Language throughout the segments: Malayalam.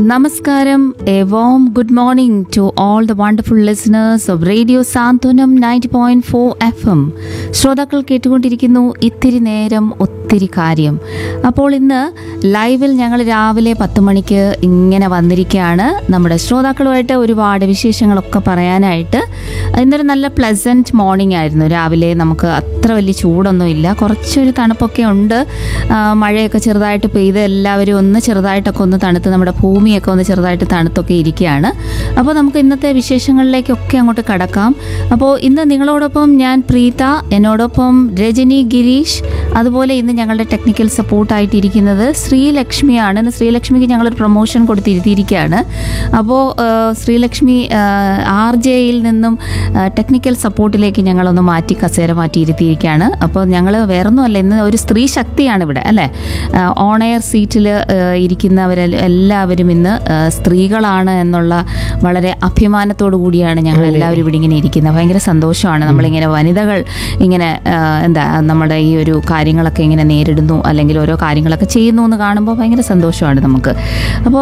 Namaskaram, a warm good morning to all the wonderful listeners of Radio Santunam 90.4 FM. ശ്രോതാക്കൾ കേട്ടുകൊണ്ടിരിക്കുന്നു ഇത്തിരി നേരം ഒത്തിരി കാര്യം അപ്പോൾ ഇന്ന് ലൈവിൽ ഞങ്ങൾ രാവിലെ പത്ത് മണിക്ക് ഇങ്ങനെ വന്നിരിക്കുകയാണ് നമ്മുടെ ശ്രോതാക്കളുമായിട്ട് ഒരുപാട് വിശേഷങ്ങളൊക്കെ പറയാനായിട്ട് ഇന്നൊരു നല്ല പ്ലസൻറ്റ് മോർണിംഗ് ആയിരുന്നു രാവിലെ നമുക്ക് അത്ര വലിയ ചൂടൊന്നും ഇല്ല കുറച്ചൊരു തണുപ്പൊക്കെ ഉണ്ട് ആ, മഴയൊക്കെ ചെറുതായിട്ട് പെയ്ത് എല്ലാവരും ഒന്ന് ചെറുതായിട്ടൊക്കെ ഒന്ന് തണുത്ത് നമ്മുടെ ഭൂമിയൊക്കെ ഒന്ന് ചെറുതായിട്ട് തണുത്തൊക്കെ ഇരിക്കുകയാണ് അപ്പോൾ നമുക്ക് ഇന്നത്തെ വിശേഷങ്ങളിലേക്കൊക്കെ അങ്ങോട്ട് കടക്കാം അപ്പോൾ ഇന്ന് നിങ്ങളോടൊപ്പം ഞാൻ പ്രീത എന്നോടൊപ്പം രജനി ഗിരീഷ് അതുപോലെ ഇന്ന് ഞങ്ങളുടെ ടെക്നിക്കൽ സപ്പോർട്ടായിട്ട് ഇരിക്കുന്നത് ശ്രീലക്ഷ്മിയാണ് ഇന്ന് ശ്രീലക്ഷ്മിക്ക് ഞങ്ങളൊരു പ്രൊമോഷൻ കൊടുത്തിരുത്തിയിരിക്കുകയാണ് അപ്പോൾ ആ, ശ്രീലക്ഷ്മി ആർ ജെയിൽ നിന്നും ആ, ടെക്നിക്കൽ സപ്പോർട്ടിലേക്ക് ഞങ്ങളൊന്ന് മാറ്റി കസേര മാറ്റി ഇരുത്തിയിരിക്കുകയാണ് അപ്പോൾ ഞങ്ങൾ വേറൊന്നുമല്ല ഇന്ന് ഒരു സ്ത്രീ ശക്തിയാണ് ഇവിടെ അല്ലേ ഓൺ എയർ സീറ്റിൽ ഇരിക്കുന്നവരെ എല്ലാവരും ഇന്ന് ആ, സ്ത്രീകളാണ് എന്നുള്ള വളരെ അഭിമാനത്തോടു കൂടിയാണ് ഞങ്ങൾ എല്ലാവരും ഇവിടെ ഇങ്ങനെ ഇരിക്കുന്നത് ഭയങ്കര സന്തോഷമാണ് നമ്മളിങ്ങനെ വനിതകൾ ഇങ്ങനെ ആ, എന്താ നമ്മുടെ ഈ ഒരു കാര്യങ്ങളൊക്കെ ഇങ്ങനെ നേരിടുന്നു അല്ലെങ്കിൽ ഓരോ കാര്യങ്ങളൊക്കെ ചെയ്യുന്നു എന്ന് കാണുമ്പോൾ ഭയങ്കര സന്തോഷമാണ് നമുക്ക് അപ്പോൾ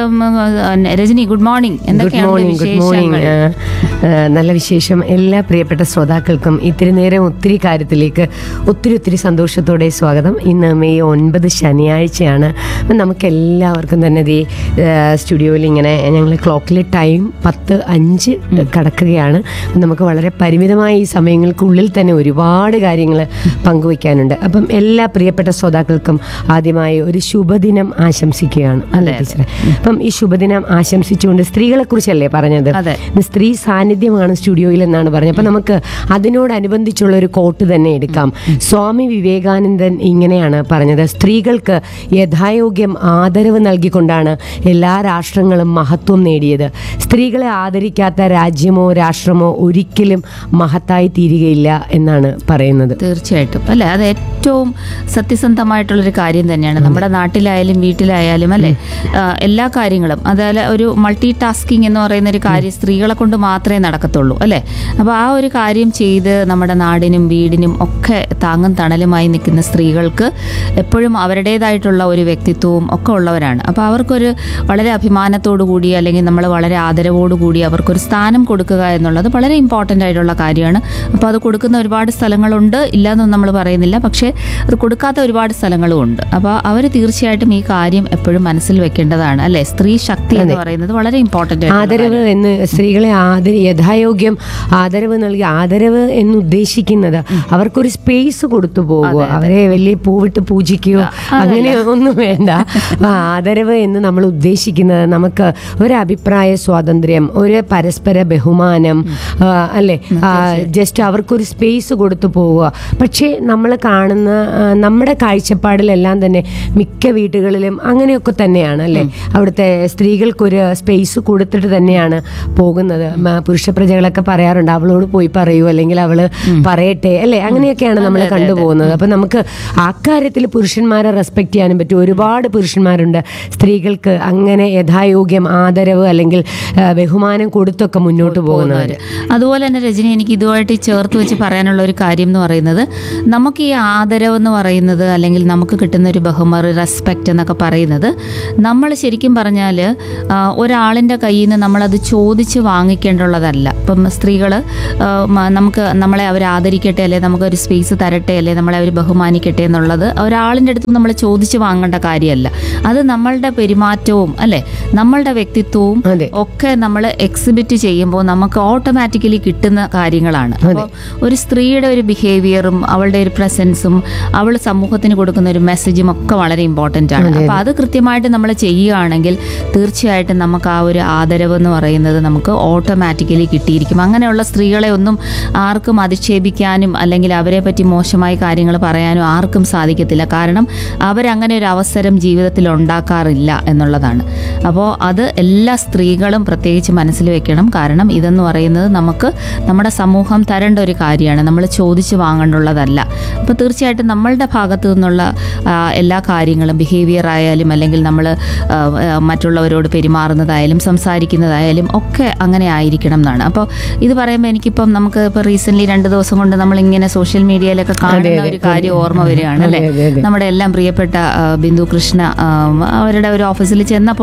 രജനി ഗുഡ് മോർണിംഗ് ഗുഡ് എന്തൊക്കെയാണ് മോർണിംഗ് ഗുഡ് മോർണിംഗ് വിശേഷങ്ങൾ നല്ല വിശേഷം എല്ലാ പ്രിയപ്പെട്ട ശ്രോതാക്കൾക്കും ഇത്തിരി നേരം ഒത്തിരി കാര്യത്തിലേക്ക് ഒത്തിരി ഒത്തിരി സന്തോഷത്തോടെ സ്വാഗതം ഇന്ന് മെയ് ഒൻപത് ശനിയാഴ്ചയാണ് അപ്പം നമുക്ക് എല്ലാവർക്കും തന്നെ ദേ സ്റ്റുഡിയോയിൽ ഇങ്ങനെ ഞങ്ങൾ ക്ലോക്കിൽ ടൈം പത്ത് അഞ്ച് കടക്കുകയാണ് നമുക്ക് വളരെ പരിമിതമായ ഈ സമയങ്ങൾക്കുള്ളിൽ തന്നെ ഒരുപാട് കാര്യങ്ങൾ പങ്കുവയ്ക്കാനുണ്ട് അപ്പം എല്ലാ പ്രിയപ്പെട്ട ശ്രോതാക്കൾക്കും ആദ്യമായി ഒരു ശുഭദിനം ആശംസിക്കുകയാണ് അല്ലേ ടീച്ചറെ അപ്പം ഈ ശുഭദിനം ആശംസിച്ചുകൊണ്ട് സ്ത്രീകളെ കുറിച്ചല്ലേ പറഞ്ഞത് അതെ. ഇന്ന് സ്ത്രീ സാന്നിധ്യമാണ് സ്റ്റുഡിയോയിൽ എന്നാണ് പറഞ്ഞത് അപ്പൊ നമുക്ക് അതിനോടനുബന്ധിച്ചുള്ള ഒരു കോട്ട് തന്നെ എടുക്കാം സ്വാമി വിവേകാനന്ദൻ ഇങ്ങനെയാണ് പറഞ്ഞത് സ്ത്രീകൾക്ക് യഥായോഗ്യം ആദരവ് നൽകിക്കൊണ്ടാണ് എല്ലാ രാഷ്ട്രങ്ങളും മഹത്വം നേടിയത് സ്ത്രീകളെ ആദരിക്കാത്ത രാജ്യമോ രാഷ്ട്രമോ ഒരിക്കലും മഹത്തായി തീരുകയില്ല എന്നാണ് പറയുന്നത് തീർച്ചയായിട്ടും അല്ലെ അത് ഏറ്റവും സത്യസന്ധമായിട്ടുള്ളൊരു കാര്യം തന്നെയാണ് നമ്മുടെ നാട്ടിലായാലും വീട്ടിലായാലും അല്ലെ ആ, എല്ലാ കാര്യങ്ങളും അതായത് ഒരു മൾട്ടി ടാസ്കിങ് എന്ന് പറയുന്ന ഒരു കാര്യം സ്ത്രീകളെ കൊണ്ട് മാത്രമേ നടക്കത്തുള്ളൂ അല്ലെ അപ്പോൾ ആ ഒരു കാര്യം ചെയ്ത് നമ്മുടെ നാടിനും വീടിനും ഒക്കെ താങ്ങും തണലുമായി നിൽക്കുന്ന സ്ത്രീകൾക്ക് എപ്പോഴും അവരുടേതായിട്ടുള്ള ഒരു വ്യക്തിത്വവും ഒക്കെ ഉള്ളവരാണ് അപ്പോൾ അവർക്കൊരു വളരെ അഭിമാനത്തോടു കൂടി അല്ലെങ്കിൽ നമ്മൾ വളരെ ആദരവോടു കൂടി അവർക്കൊരു സ്ഥാനം കൊടുക്കുക എന്നുള്ളത് വളരെ ഇമ്പോർട്ടൻ്റ് ആയിട്ടുള്ള കാര്യമാണ് അപ്പോൾ അത് കൊടുക്കുന്ന ഒരുപാട് സ്ഥലങ്ങളുണ്ട് ഇല്ലയെന്നൊന്നും നമ്മൾ പറയുന്നില്ല പക്ഷേ അത് കൊടുക്കാത്ത ഒരുപാട് സ്ഥലങ്ങളും ഉണ്ട് അപ്പോൾ അവർ തീർച്ചയായിട്ടും ഈ കാര്യം എപ്പോഴും മനസ്സിൽ വെക്കേണ്ടതാണ് അല്ലേ സ്ത്രീ ശക്തി എന്ന് പറയുന്നത് വളരെ ഇമ്പോർട്ടൻ്റ് ആദരവ് എന്ന് സ്ത്രീകളെ ആദര യഥായോഗ്യം ആദരവ് നൽകി ആദരവ് എന്ന് ഉദ്ദേശിക്കുന്നത് അവർക്കൊരു സ്പേസ് കൊടുത്തു പോകുക അവരെ വലിയ പൂവിട്ട് പൂജിക്കുകയോ അങ്ങനെ ഒന്നും വേണ്ട അപ്പൊ ആദരവ് എന്ന് നമ്മൾ ഉദ്ദേശിക്കുന്നത് നമുക്ക് ഒരു അഭിപ്രായ സ്വാതന്ത്ര്യം ഒരു പരസ്പര ബഹുമാനം ആ, അല്ലേ ജസ്റ്റ് അവർക്കൊരു സ്പേസ് കൊടുത്തു പോവുക പക്ഷേ നമ്മൾ കാണുന്ന ആ, നമ്മുടെ കാഴ്ചപ്പാടിലെല്ലാം തന്നെ മിക്ക വീടുകളിലും അങ്ങനെയൊക്കെ തന്നെയാണ് അല്ലേ അവിടുത്തെ സ്ത്രീകൾക്കൊരു സ്പേസ് കൊടുത്തിട്ട് തന്നെയാണ് പോകുന്നത് മ, പുരുഷ പ്രജകളൊക്കെ പറയാറുണ്ട് അവളോട് പോയി പറയൂ അല്ലെങ്കിൽ അവള് പറയട്ടെ അല്ലേ അങ്ങനെയൊക്കെയാണ് നമ്മൾ കണ്ടുപോകുന്നത് അപ്പൊ നമുക്ക് അക്കാര്യത്തിൽ പുരുഷന്മാരെ റെസ്പെക്ട് ചെയ്യാനും പറ്റും ഒരുപാട് പുരുഷന്മാരുണ്ട് സ്ത്രീകൾക്ക് അങ്ങനെ യഥായോഗ്യം ആദരവ് അല്ലെങ്കിൽ ആ, ബഹുമാനം കൊടുത്തൊക്കെ മുന്നോട്ട് പോകുന്നവർ അതുപോലെ തന്നെ രജനി എനിക്ക് ഇതുമായിട്ട് ചേർത്ത് വെച്ച് പറയാനുള്ള ഒരു കാര്യം എന്ന് പറയുന്നത് നമുക്ക് ഈ ആദരവ് എന്ന് പറയുന്നത് അല്ലെങ്കിൽ നമുക്ക് കിട്ടുന്ന ഒരു ബഹുമറി റെസ്പെക്റ്റ് എന്നൊക്കെ പറയുന്നത് നമ്മൾ ശരിക്കും പറഞ്ഞാൽ ഒരാളിൻ്റെ കയ്യിൽ നിന്ന് നമ്മളത് ചോദിച്ച് വാങ്ങിക്കേണ്ടുള്ളതല്ല ഇപ്പം സ്ത്രീകൾ നമുക്ക് നമ്മളെ അവർ ആദരിക്കട്ടെ അല്ലെ നമുക്കൊരു സ്പേസ് തരട്ടെ അല്ലെ നമ്മളെ അവർ ബഹുമാനിക്കട്ടെ എന്നുള്ളത് ഒരാളിൻ്റെ അടുത്ത് നമ്മൾ ചോദിച്ച് വാങ്ങേണ്ട കാര്യമല്ല അത് നമ്മളുടെ പെരുമാറ്റവും അല്ലെ നമ്മളുടെ വ്യക്തിത്വവും അതെ ഒക്കെ നമ്മൾ എക്സിബിറ്റ് ചെയ്യുമ്പോൾ നമുക്ക് ഓട്ടോമാറ്റിക്കലി കിട്ടുന്ന കാര്യങ്ങളാണ് അപ്പോൾ ഒരു സ്ത്രീയുടെ ഒരു ബിഹേവിയറും അവളുടെ ഒരു പ്രസൻസും അവൾ സമൂഹത്തിന് കൊടുക്കുന്ന ഒരു മെസ്സേജും ഒക്കെ വളരെ ഇമ്പോർട്ടൻ്റ് ആണ് അപ്പോൾ അത് കൃത്യമായിട്ട് നമ്മൾ ചെയ്യുകയാണെങ്കിൽ തീർച്ചയായിട്ടും നമുക്ക് ആ ഒരു ആദരവ് എന്ന് പറയുന്നത് നമുക്ക് ഓട്ടോമാറ്റിക്കലി കിട്ടിയിരിക്കും അങ്ങനെയുള്ള സ്ത്രീകളെ ഒന്നും ആർക്കും അധിക്ഷേപിക്കാനും അല്ലെങ്കിൽ അവരെ പറ്റി മോശമായ കാര്യങ്ങൾ പറയാനും ആർക്കും സാധിക്കത്തില്ല കാരണം അവരങ്ങനെ ഒരു അവസരം ജീവിതത്തിൽ ഉണ്ടാക്കാറില്ല എന്നുള്ളതാണ് അപ്പോൾ അത് എല്ലാ സ്ത്രീകളും പ്രത്യേകിച്ച് മനസ്സിൽ വെക്കണം കാരണം ഇതെന്ന് പറയുന്നത് നമുക്ക് നമ്മുടെ സമൂഹം തരേണ്ട ഒരു കാര്യമാണ് നമ്മൾ ചോദിച്ചു വാങ്ങേണ്ടുള്ളതല്ല അപ്പോൾ തീർച്ചയായിട്ടും നമ്മളുടെ ഭാഗത്തു നിന്നുള്ള ആ, എല്ലാ കാര്യങ്ങളും ബിഹേവിയർ ആയാലും അല്ലെങ്കിൽ നമ്മൾ മറ്റുള്ളവരോട് പെരുമാറുന്നതായാലും സംസാരിക്കുന്നതായാലും ഒക്കെ അങ്ങനെ ആയിരിക്കണം എന്നാണ് അപ്പോൾ ഇത് പറയുമ്പോൾ എനിക്കിപ്പം നമുക്ക് ഇപ്പോൾ റീസെൻ്റ്ലി രണ്ട് ദിവസം കൊണ്ട് നമ്മളിങ്ങനെ സോഷ്യൽ മീഡിയയിലൊക്കെ കാണുന്ന ഒരു കാര്യം ഓർമ്മ വരികയാണ് അല്ലേ അതെ, അതെ, അതെ. നമ്മുടെ എല്ലാം പ്രിയപ്പെട്ട ആ, ബിന്ദു കൃഷ്ണ ആ, അവരുടെ ഒരു ഓഫീസിൽ ചെന്നപ്പോൾ അവർ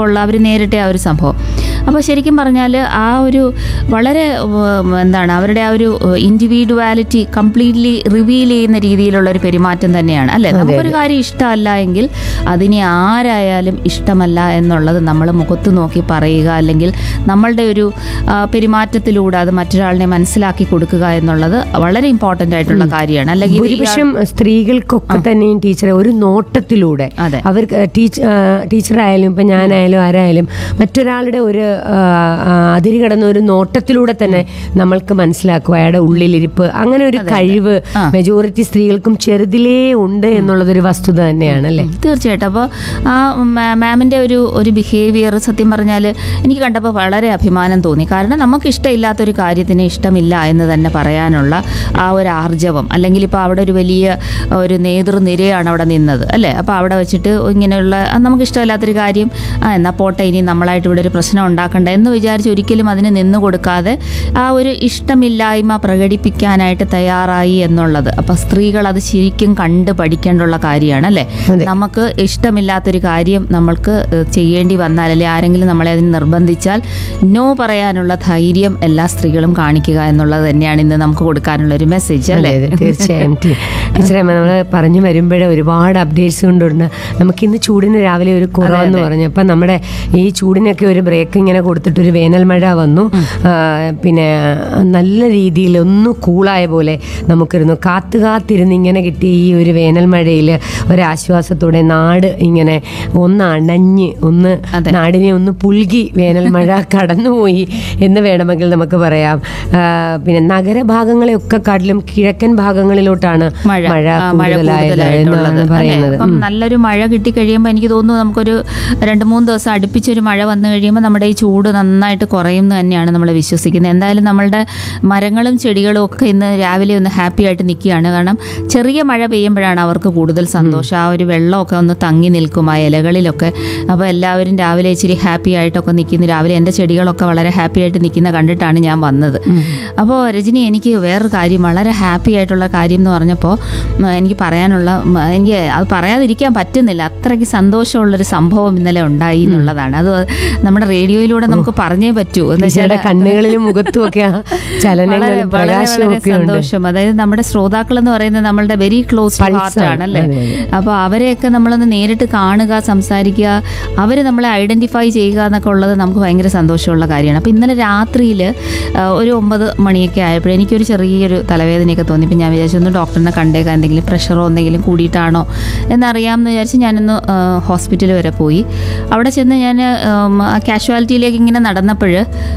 നേരിട്ട ആ ഒരു സംഭവം അപ്പോൾ ശരിക്കും പറഞ്ഞാൽ ആ ഒരു വളരെ ഉം, എന്താണ് അവരുടെ ആ ഒരു ഇൻഡിവിഡ്വാലിറ്റി കംപ്ലീറ്റ്ലി റിവീൽ ചെയ്യുന്ന രീതിയിലുള്ള ഒരു പെരുമാറ്റം തന്നെയാണ് അല്ലേ നമുക്കൊരു കാര്യം ഇഷ്ടമല്ല എങ്കിൽ അതിനെ ആരായാലും ഇഷ്ടമല്ല എന്നുള്ളത് നമ്മൾ മുഖത്ത് നോക്കി പറയുക അല്ലെങ്കിൽ നമ്മളുടെ ഒരു ആ, പെരുമാറ്റത്തിലൂടെ അത് മറ്റൊരാളിനെ മനസ്സിലാക്കി കൊടുക്കുക എന്നുള്ളത് വളരെ ഇമ്പോർട്ടൻ്റ് ആയിട്ടുള്ള കാര്യമാണ് അല്ലെങ്കിൽ ഈ- ഭൂരിപക്ഷം സ്ത്രീകൾക്കൊക്കെ തന്നെയും ടീച്ചറെ ഒരു നോട്ടത്തിലൂടെ അതെ. അവർക്ക് ടീച്ചർ ടീച്ചറായാലും ഇപ്പം ഞാനായാലും ആരായാലും മറ്റൊരാളുടെ ഒരു ആ, ആ, അതിര് കടന്ന ഒരു നോട്ടത്തിലൂടെ തന്നെ നമ്മൾക്ക് മനസ്സിലാക്കും അയാളുടെ ഉള്ളിലിരിപ്പ് അങ്ങനെ ഒരു കഴിവ് മെജോറിറ്റി സ്ത്രീകൾക്കും ചെറുതിലേ ഉണ്ട് എന്നുള്ളതൊരു വസ്തുത തന്നെയാണ് അല്ലേ തീർച്ചയായിട്ടും അപ്പോൾ ആ മാ- മാമിൻ്റെ ഒരു ഒരു ബിഹേവിയർ സത്യം പറഞ്ഞാൽ എനിക്ക് കണ്ടപ്പോൾ വളരെ അഭിമാനം തോന്നി കാരണം നമുക്ക് ഇഷ്ടമില്ലാത്തൊരു കാര്യത്തിന് ഇഷ്ടമില്ല എന്ന് തന്നെ പറയാനുള്ള ആ ഒരു ആർജവം അല്ലെങ്കിൽ ഇപ്പോൾ അവിടെ ഒരു വലിയ ഒരു നേതൃനിരയാണ് അവിടെ നിന്നത് അല്ലേ അപ്പോൾ അവിടെ വെച്ചിട്ട് ഇങ്ങനെയുള്ള ആ, നമുക്ക് ഇഷ്ടമില്ലാത്തൊരു കാര്യം ആ എന്നാൽ പോട്ടെ ഇനി നമ്മളായിട്ട് ഇവിടെ ഒരു പ്രശ്നം ഉണ്ടാക്കണ്ട എന്ന് വിചാരിച്ച് ഒരിക്കലും അതിന് നിന്നു കൊടുക്കാതെ ആ ഒരു ഇഷ്ടമില്ലായ്മ പ്രകടിപ്പിക്കാനായിട്ട് തയ്യാറായി എന്നുള്ളത് അപ്പോൾ സ്ത്രീകൾ അത് ശരിക്കും കണ്ട് പഠിക്കേണ്ടുള്ള കാര്യമാണ് അല്ലേ അതെ. നമുക്ക് ഇഷ്ടമില്ലാത്തൊരു കാര്യം നമ്മൾക്ക് ഏഹ്, ചെയ്യേണ്ടി വന്നാൽ അല്ലെങ്കിൽ ആരെങ്കിലും നമ്മളെ അതിന് നിർബന്ധിച്ചാൽ നോ പറയാനുള്ള ധൈര്യം എല്ലാ സ്ത്രീകളും കാണിക്കുക എന്നുള്ളത് തന്നെയാണ് ഇന്ന് നമുക്ക് കൊടുക്കാനുള്ള ഒരു മെസ്സേജ് അതെ അല്ലേ അതെ തീർച്ചയായും ടീ- ടീച്ചറെ നമ്മൾ പറഞ്ഞു വരുമ്പോഴേ ഒരുപാട് അപ്ഡേറ്റ്സ് കൊണ്ടുണ്ട് നമുക്ക് ഇന്ന് ചൂടിന് രാവിലെ ഒരു കുറവെന്ന് പറഞ്ഞു അപ്പം നമ്മുടെ ഈ ചൂടിനൊക്കെ ഒരു ബ്രേക്ക് ഇങ്ങനെ കൊടുത്തിട്ട് ഒരു വേനൽ മഴ വന്നു ആ, പിന്നെ നല്ല രീതിയിൽ ഒന്ന് കൂളായ പോലെ നമുക്കിരുന്നു കാത്തു കാത്തിരുന്ന് ഇങ്ങനെ കിട്ടിയ ഈ ഒരു വേനൽ മഴയിൽ ഒരാശ്വാസത്തോടെ നാട് ഇങ്ങനെ ഒന്ന് അണഞ്ഞ് ഒന്ന് അതെ. നാടിനെ ഒന്ന് പുൽകി വേനൽ മഴ കടന്നുപോയി എന്ന് വേണമെങ്കിൽ നമുക്ക് പറയാം ആ, പിന്നെ നഗരഭാഗങ്ങളെയൊക്കെ കാട്ടിലും കിഴക്കൻ ഭാഗങ്ങളിലോട്ടാണ് മഴ മഴ ആ, മഴ കൂടുതലായത് കൂടുതലായിട്ടുള്ളത് എന്നാണ് അല്ലേ? പറയുന്നത് അപ്പം നല്ലൊരു മഴ കിട്ടി കഴിയുമ്പോൾ എനിക്ക് തോന്നുന്നു നമുക്കൊരു രണ്ട് മൂന്ന് ദിവസം അടുപ്പിച്ചൊരു മഴ വന്നു കഴിയുമ്പോൾ നമ്മുടെ ഈ ചൂട് നന്നായിട്ട് കുറയും എന്ന് തന്നെയാണ് നമ്മൾ വിശ്വസിക്കുന്നത് എന്തായാലും നമ്മളുടെ മരങ്ങളും ചെടികളും ഒക്കെ ഇന്ന് രാവിലെ ഒന്ന് ഹാപ്പി ആയിട്ട് നിൽക്കുകയാണ് കാരണം ചെറിയ മഴ പെയ്യുമ്പോഴാണ് അവർക്ക് കൂടുതൽ സന്തോഷം ആ ഒരു വെള്ളമൊക്കെ ഒന്ന് തങ്ങി നിൽക്കും ആ ഇലകളിലൊക്കെ അപ്പോൾ എല്ലാവരും രാവിലെ ഇച്ചിരി ഹാപ്പി ആയിട്ടൊക്കെ നിൽക്കുന്നു രാവിലെ എൻ്റെ ചെടികളൊക്കെ വളരെ ഹാപ്പി ആയിട്ട് നിൽക്കുന്ന കണ്ടിട്ടാണ് ഞാൻ വന്നത് അപ്പോൾ രജനി എനിക്ക് വേറൊരു കാര്യം വളരെ ഹാപ്പി ആയിട്ടുള്ള കാര്യം എന്ന് പറഞ്ഞപ്പോൾ ഉം, എനിക്ക് പറയാനുള്ള ഉം, എനിക്ക് അത് പറയാതിരിക്കാൻ പറ്റുന്നില്ല അത്രയ്ക്ക് സന്തോഷമുള്ളൊരു സംഭവം ഇന്നലെ ഉണ്ടായി എന്നുള്ളതാണ് അത് നമ്മുടെ റേഡിയോയിലൂടെ നമുക്ക് പറഞ്ഞേ പറ്റൂ എന്ന് വെച്ചാൽ ടീച്ചറുടെ കണ്ണുകളിലും മുഖത്തും ഒക്കെ ആ വളരെ ചലനങ്ങളും വളരെ പ്രകാശവും വളരെ ഒക്കെ ഉണ്ട് സന്തോഷം അതായത് നമ്മുടെ ശ്രോതാക്കൾ എന്ന് പറയുന്നത് നമ്മളുടെ വെരി ക്ലോസ് Pulse ഹാർട്ട് ആണ്. ആണല്ലേ അതെ, അതെ. അപ്പോൾ അവരെയൊക്കെ നമ്മളൊന്ന് നേരിട്ട് കാണുക സംസാരിക്കുക അവർ നമ്മളെ ഐഡന്റിഫൈ ചെയ്യുക എന്നൊക്കെ ഉള്ളത് നമുക്ക് ഭയങ്കര സന്തോഷമുള്ള കാര്യമാണ് അപ്പോൾ ഇന്നലെ രാത്രിയിൽ ഒരു ഒമ്പത് മണിയൊക്കെ ആയപ്പോൾ എനിക്കൊരു ചെറിയൊരു തലവേദനയൊക്കെ തോന്നി ഇപ്പം ഞാൻ വിചാരിച്ചു ഒന്ന് ഡോക്ടറിനെ കണ്ടേക്കാം എന്തെങ്കിലും പ്രഷറോ എന്തെങ്കിലും കൂടിയിട്ടാണോ എന്നറിയാമെന്ന് വിചാരിച്ച് ഞാനൊന്ന് ഹോസ്പിറ്റൽ വരെ പോയി അവിടെ ചെന്ന് ഞാൻ കാഷ്വാലിറ്റിയിലേക്ക് ഇങ്ങനെ നടന്നപ്പോൾ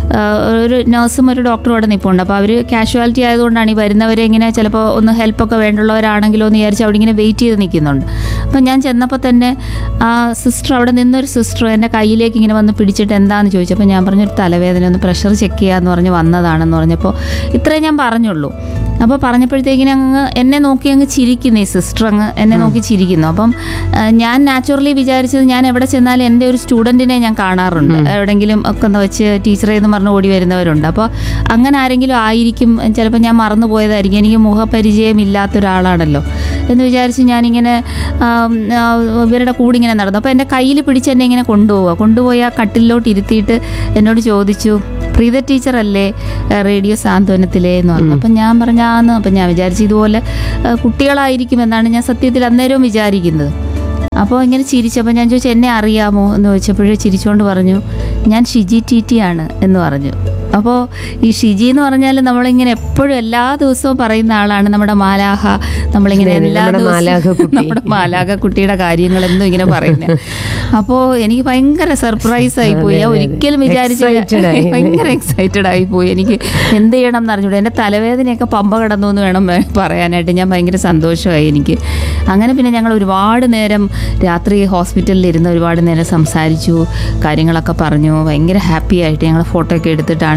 ഒരു നഴ്സും ഒരു ഡോക്ടറും അവിടെ നിൽപ്പുണ്ട് അപ്പോൾ അവർ കാഷ്വാലിറ്റി ആയതുകൊണ്ടാണ് ഈ വരുന്നവരെ ഇങ്ങനെ ചിലപ്പോൾ ഒന്ന് ഹെൽപ്പൊക്കെ വേണ്ടുള്ളവരാണെങ്കിലോ എന്ന് വിചാരിച്ച് അവിടെ ഇങ്ങനെ വെയിറ്റ് ചെയ്ത് നിൽക്കുന്നുണ്ട് അപ്പം ഞാൻ ചെന്നപ്പോൾ തന്നെ ആ സിസ്റ്റർ അവിടെ നിന്നൊരു സിസ്റ്റർ എൻ്റെ കയ്യിലേക്ക് ഇങ്ങനെ വന്ന് പിടിച്ചിട്ട് എന്താണെന്ന് ചോദിച്ചപ്പോൾ ഞാൻ പറഞ്ഞൊരു തലവേദന ഒന്ന് പ്രഷർ ചെക്ക് ചെയ്യാന്ന് പറഞ്ഞ് വന്നതാണെന്ന് പറഞ്ഞപ്പോൾ ഇത്രേ ഞാൻ പറഞ്ഞുള്ളൂ അപ്പോൾ പറഞ്ഞപ്പോഴത്തേക്കിന് അങ്ങ് എന്നെ നോക്കി അങ്ങ് ചിരിക്കുന്നു ഈ സിസ്റ്റർ അങ്ങ് എന്നെ നോക്കി ചിരിക്കുന്നു അപ്പം ആ, ഞാൻ നാച്ചുറലി വിചാരിച്ചത് ഞാൻ എവിടെ ചെന്നാലും എൻ്റെ ഒരു സ്റ്റുഡൻറ്റിനെ ഞാൻ കാണാറുണ്ട് എവിടെയെങ്കിലും ഒക്കെ ഒന്ന് വെച്ച് ടീച്ചറെ എന്ന് പറഞ്ഞ് ഓടി വരുന്നവരുണ്ട് അപ്പോൾ അങ്ങനെ ആരെങ്കിലും ആയിരിക്കും ചിലപ്പോൾ ഞാൻ മറന്നു പോയതായിരിക്കും എനിക്ക് മുഖപരിചയം ഇല്ലാത്ത ഒരാളാണല്ലോ എന്ന് വിചാരിച്ച് ഞാനിങ്ങനെ ആം, ആ, ഇവരുടെ കൂടെ ഇങ്ങനെ നടന്നു അപ്പോൾ എൻ്റെ കയ്യിൽ പിടിച്ച് എന്നെ ഇങ്ങനെ കൊണ്ടുപോവുക കൊണ്ടുപോയി ആ കട്ടിലോട്ട് ഇരുത്തിയിട്ട് എന്നോട് ചോദിച്ചു പ്രീത ടീച്ചർ അല്ലേ റേഡിയോ സാന്ത്വനത്തിലേ എന്ന് പറഞ്ഞു അപ്പം ഞാൻ പറഞ്ഞാന്ന് അപ്പം ഞാൻ വിചാരിച്ചു ഇതുപോലെ ആ, കുട്ടികളായിരിക്കും എന്നാണ് ഞാൻ സത്യത്തിൽ അന്നേരവും വിചാരിക്കുന്നത് അപ്പോൾ ഇങ്ങനെ ചിരിച്ചപ്പോൾ ഞാൻ ചോദിച്ചു എന്നെ അറിയാമോ എന്ന് ചോദിച്ചപ്പോഴേ ചിരിച്ചുകൊണ്ട് പറഞ്ഞു ഞാൻ ഷിജി ടി ടി ആണ് എന്ന് പറഞ്ഞു അപ്പോൾ ഈ ഷിജി എന്ന് പറഞ്ഞാൽ നമ്മളിങ്ങനെ എപ്പോഴും എല്ലാ ദിവസവും പറയുന്ന ആളാണ് നമ്മുടെ മാലാഹ നമ്മളിങ്ങനെ അതെ, എല്ലാ നമ്മുടെ ദിവസവും മാലാഖക്കുട്ടി. നമ്മുടെ മാലാഖ കുട്ടിയുടെ കാര്യങ്ങളെന്നും ഇങ്ങനെ പറയുന്നത് അപ്പോൾ എനിക്ക് ഭയങ്കര സർപ്രൈസ് ആയി പോയി ഞാൻ അതെ, അതെ. ഒരിക്കലും Excited വിചാരിച്ചില്ല ആയി. ഭയങ്കര എക്സൈറ്റഡ് ആയി പോയി എനിക്ക് എന്ത് ചെയ്യണം എന്ന് അറിഞ്ഞൂടെ എൻ്റെ തലവേദനയൊക്കെ പമ്പ കിടന്നു എന്ന് വേണം വേ- പറയാനായിട്ട് ഞാൻ ഭയങ്കര സന്തോഷമായി എനിക്ക് അങ്ങനെ പിന്നെ ഞങ്ങൾ ഒരുപാട് നേരം രാത്രി ഹോസ്പിറ്റലിൽ ഇരുന്ന് ഒരുപാട് നേരം സംസാരിച്ചു കാര്യങ്ങളൊക്കെ പറഞ്ഞു ഭയങ്കര ഹാപ്പി ആയിട്ട് ഞങ്ങൾ ഫോട്ടോ ഒക്കെ എടുത്തിട്ടാണ്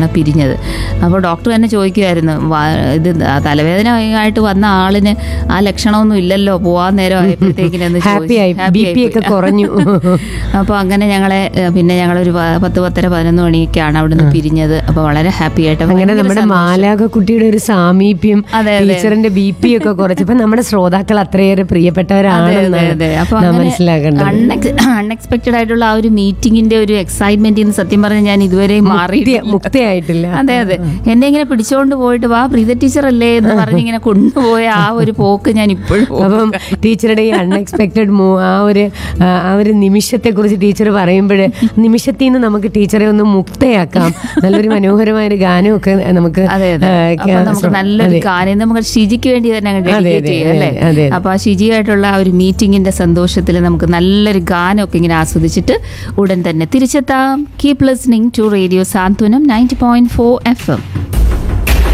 ആണ് പിരിഞ്ഞത് അപ്പോൾ ഡോക്ടർ തന്നെ ചോദിക്കുമായിരുന്നു "വാ- ഇത് തലവേദന ആയിട്ട് വന്ന ആളിന് ആ ലക്ഷണമൊന്നും ഇല്ലല്ലോ പോവാൻ നേരം ആയപ്പോഴത്തേക്കിനെന്ന് Happy ആയി. BP ഒക്കെ കുറഞ്ഞു. അപ്പോൾ അങ്ങനെ ഞങ്ങളെ ഏഹ്, പിന്നെ ഞങ്ങളൊരു പ- പത്ത് പത്തര പതിനൊന്ന് മണിയൊക്കെയാണ് അവിടുന്ന് പിരിഞ്ഞത് അപ്പോൾ വളരെ ഹാപ്പി ആയിട്ട് അങ്ങനെ ഭയങ്കര നമ്മുടെ സന്തോഷം. മാലാക കുട്ടിയുടെ ഒരു സാമീപ്യം അതെ, അതെ. ടീച്ചറിന്റെ ബി പി ഒക്കെ കുറച്ചപ്പോ നമ്മുടെ ശ്രോതാക്കൾ അത്രയേറെ അതെ, അതെ, പ്രിയപ്പെട്ടവരാണെന്ന് അതെ. അപ്പൊ മനസ്സിലാക്കേണ്ടത് അൺഎക്സ്പെക്ടഡ് ആയിട്ടുള്ള ആ ഒരു മീറ്റിംഗിന്റെ ഒരു എക്സൈറ്റ്മെന്റ് ഇന്ന് സത്യം പറഞ്ഞ ഞാൻ ഇതുവരെ മാറി മുക്തി- മുക്തയായിട്ടില്ല അതെ അതെ എന്നെ ഇങ്ങനെ പിടിച്ചോണ്ട് പോയിട്ട് വാ പ്രീത ടീച്ചർ അല്ലേ എന്ന് പറഞ്ഞ് ഇങ്ങനെ കൊണ്ടുപോയ ആ ഒരു പോക്ക് ഞാൻ ഇപ്പോഴും അപ്പം ടീച്ചറുടെ ഈ അൺഎക്സ്പെക്ടഡ് മൂ ആ ഒരു ആ, ആ ഒരു നിമിഷത്തെ കുറിച്ച് ടീച്ചർ പറയുമ്പോൾ നിമിഷത്തിൽ നിന്ന് നമുക്ക് ടീച്ചറെ ഒന്ന് മുക്തയാക്കാം നല്ലൊരു മനോഹരമായ ഒരു ഗാനമൊക്കെ നമുക്ക് അതെ അതെ ആ, അപ്പൊ നമുക്ക് നല്ലൊരു ഗാനം നമുക്ക് ഷിജിക്ക് വേണ്ടി തന്നെ അങ്ങ് അതെ, ഡെഡിക്കേറ്റ് അതെ, ചെയ്യാം അല്ലേ അതെ, അതെ. അപ്പൊ ആ ഷിജിയായിട്ടുള്ള ആ ഒരു മീറ്റിംഗിന്റെ സന്തോഷത്തിൽ നമുക്ക് നല്ലൊരു ഗാനമൊക്കെ ഇങ്ങനെ ആസ്വദിച്ചിട്ട് ഉടൻ തന്നെ തിരിച്ചെത്താം keep listening to radio Santhwanam ninety point four F M